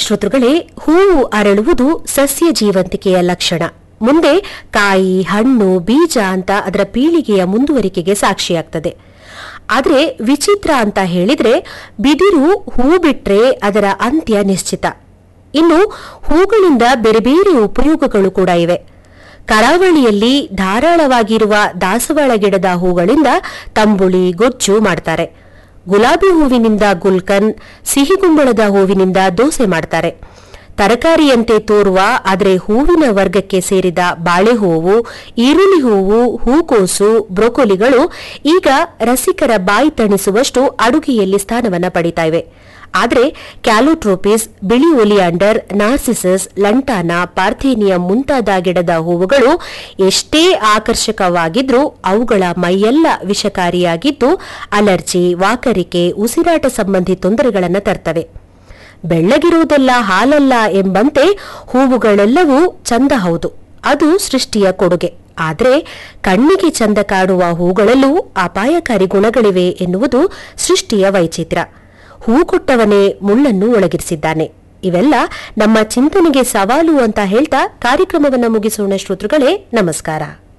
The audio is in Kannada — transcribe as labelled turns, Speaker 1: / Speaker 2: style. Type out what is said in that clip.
Speaker 1: ಶ್ರೋತೃಗಳೇ ಹೂವು ಅರಳುವುದು ಸಸ್ಯ ಜೀವಂತಿಕೆಯ ಲಕ್ಷಣ ಮುಂದೆ ಕಾಯಿ ಹಣ್ಣು ಬೀಜ ಅಂತ ಅದರ ಪೀಳಿಗೆಯ ಮುಂದುವರಿಕೆಗೆ ಸಾಕ್ಷಿಯಾಗ್ತದೆ ಆದರೆ ವಿಚಿತ್ರ ಅಂತ ಹೇಳಿದ್ರೆ ಬಿದಿರು ಹೂ ಬಿಟ್ರೆ ಅದರ ಅಂತ್ಯ ನಿಶ್ಚಿತ ಇನ್ನು ಹೂಗಳಿಂದ ಬೇರೆ ಬೇರೆ ಉಪಯೋಗಗಳು ಕೂಡ ಇವೆ ಕರಾವಳಿಯಲ್ಲಿ ಧಾರಾಳವಾಗಿರುವ ದಾಸವಾಳ ಗಿಡದ ಹೂಗಳಿಂದ ತಂಬುಳಿ ಗೊಜ್ಜು ಮಾಡ್ತಾರೆ ಗುಲಾಬಿ ಹೂವಿನಿಂದ ಗುಲ್ಕನ್ ಸಿಹಿಗುಂಬಳದ ಹೂವಿನಿಂದ ದೋಸೆ ಮಾಡ್ತಾರೆ ತರಕಾರಿಯಂತೆ ತೋರುವ ಆದರೆ ಹೂವಿನ ವರ್ಗಕ್ಕೆ ಸೇರಿದ ಬಾಳೆಹೂವು ಈರುಳ್ಳಿ ಹೂವು ಹೂಕೋಸು ಬ್ರೊಕೊಲಿಗಳು ಈಗ ರಸಿಕರ ಬಾಯಿ ತಣಿಸುವಷ್ಟು ಅಡುಗೆಯಲ್ಲಿ ಸ್ಥಾನವನ್ನ ಪಡಿತಾ ಇವೆ ಆದರೆ ಕ್ಯಾಲೋಟ್ರೋಪಿಸ್ ಬಿಳಿ ಒಲಿಯಾಂಡರ್ ನಾರ್ಸಿಸಸ್ ಲಂಟಾನ ಪಾರ್ಥೇನಿಯಂ ಮುಂತಾದ ಗಿಡದ ಹೂವುಗಳು ಎಷ್ಟೇ ಆಕರ್ಷಕವಾಗಿದ್ರೂ ಅವುಗಳ ಮೈಯೆಲ್ಲ ವಿಷಕಾರಿಯಾಗಿದ್ದು ಅಲರ್ಜಿ ವಾಕರಿಕೆ ಉಸಿರಾಟ ಸಂಬಂಧಿ ತೊಂದರೆಗಳನ್ನು ತರ್ತವೆ ಬೆಳ್ಳಗಿರುವುದೆಲ್ಲ ಹಾಲಲ್ಲ ಎಂಬಂತೆ ಹೂವುಗಳೆಲ್ಲವೂ ಚಂದ ಹೌದು ಅದು ಸೃಷ್ಟಿಯ ಕೊಡುಗೆ ಆದರೆ ಕಣ್ಣಿಗೆ ಚಂದ ಕಾಣುವ ಹೂಗಳಲ್ಲೂ ಅಪಾಯಕಾರಿ ಗುಣಗಳಿವೆ ಎನ್ನುವುದು ಸೃಷ್ಟಿಯ ವೈಚಿತ್ರ್ಯ ಹೂ ಕೊಟ್ಟವನೇ ಮುಳ್ಳನ್ನು ಒಳಗಿರಿಸಿದ್ದಾನೆ ಇವೆಲ್ಲ ನಮ್ಮ ಚಿಂತನೆಗೆ ಸವಾಲು ಅಂತ ಹೇಳ್ತಾ ಕಾರ್ಯಕ್ರಮವನ್ನು ಮುಗಿಸೋಣ ಶ್ರೋತೃಗಳೇ ನಮಸ್ಕಾರ